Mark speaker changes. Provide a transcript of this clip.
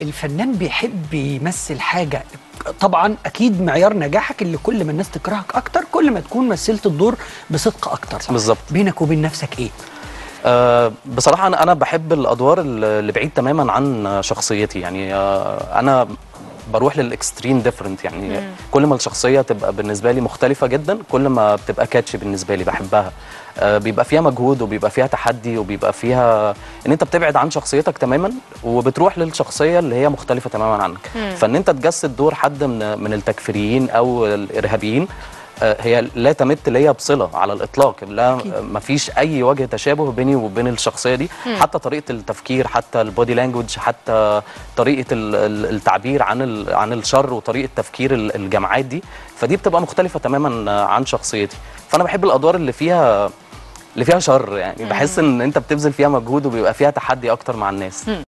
Speaker 1: الفنان بيحب يمثل حاجه طبعا اكيد معيار نجاحك اللي كل ما الناس تكرهك اكتر كل ما تكون مثلت الدور بصدق اكتر صح؟
Speaker 2: بالظبط.
Speaker 1: بينك وبين نفسك ايه
Speaker 2: أه بصراحة أنا أنا بحب الأدوار اللي بعيد تماما عن شخصيتي يعني أه أنا بروح للاكستريم ديفرنت يعني مم. كل ما الشخصيه تبقى بالنسبه لي مختلفه جدا كل ما بتبقى كاتش بالنسبه لي بحبها آه بيبقى فيها مجهود وبيبقى فيها تحدي وبيبقى فيها ان انت بتبعد عن شخصيتك تماما وبتروح للشخصيه اللي هي مختلفه تماما عنك مم. فان انت تجسد دور حد من من التكفيريين او الارهابيين هي لا تمت ليا بصله على الاطلاق لا ما فيش اي وجه تشابه بيني وبين الشخصيه دي مم. حتى طريقه التفكير حتى البودي لانجوج حتى طريقه التعبير عن عن الشر وطريقه تفكير الجماعات دي فدي بتبقى مختلفه تماما عن شخصيتي فانا بحب الادوار اللي فيها اللي فيها شر يعني بحس ان انت بتبذل فيها مجهود وبيبقى فيها تحدي اكتر مع الناس